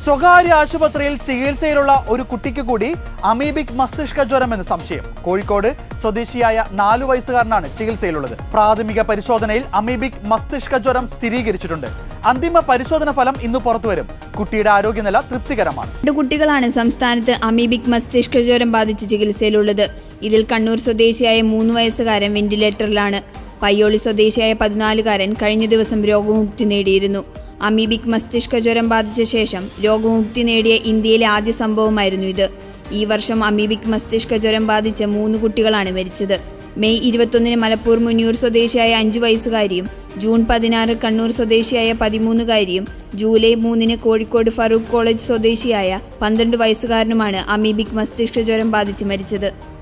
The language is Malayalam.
സ്വകാര്യ ആശുപത്രിയിൽ ചികിത്സയിലുള്ള ഒരു കുട്ടിക്ക് കൂടി അമീബിക് മസ്തിഷ്ക ജ്വരം എന്ന് സംശയം കോഴിക്കോട് സ്വദേശിയായ നാലു വയസ്സുകാരനാണ് ചികിത്സയിലുള്ളത് പ്രാഥമിക പരിശോധനയിൽ അമീബിക് മസ്തിഷ്ക ജ്വരം സ്ഥിരീകരിച്ചിട്ടുണ്ട് അന്തിമ പരിശോധന ഫലം ഇന്ന് പുറത്തുവരും കുട്ടിയുടെ ആരോഗ്യനില തൃപ്തികരമാണ് രണ്ട് കുട്ടികളാണ് സംസ്ഥാനത്ത് അമീബിക് മസ്തിഷ്ക ജ്വരം ബാധിച്ച് ചികിത്സയിലുള്ളത് ഇതിൽ കണ്ണൂർ സ്വദേശിയായ മൂന്ന് വയസ്സുകാരൻ വെന്റിലേറ്ററിലാണ് പയ്യോളി സ്വദേശിയായ പതിനാലുകാരൻ കഴിഞ്ഞ ദിവസം രോഗമുക്തി നേടിയിരുന്നു അമീബിക് മസ്തിഷ്ക ജ്വരം ബാധിച്ച ശേഷം രോഗമുക്തി നേടിയ ഇന്ത്യയിലെ ആദ്യ സംഭവമായിരുന്നു ഇത് ഈ വർഷം അമീബിക് മസ്തിഷ്ക ജ്വരം ബാധിച്ച മൂന്ന് കുട്ടികളാണ് മരിച്ചത് മെയ് ഇരുപത്തൊന്നിന് മലപ്പൂർ മുന്നിയൂർ സ്വദേശിയായ അഞ്ചു വയസ്സുകാരിയും ജൂൺ പതിനാറ് കണ്ണൂർ സ്വദേശിയായ പതിമൂന്നുകാരിയും ജൂലൈ മൂന്നിന് കോഴിക്കോട് ഫറൂഖ് കോളേജ് സ്വദേശിയായ പന്ത്രണ്ട് വയസ്സുകാരനുമാണ് അമീബിക് മസ്തിഷ്ക ജ്വരം ബാധിച്ച് മരിച്ചത്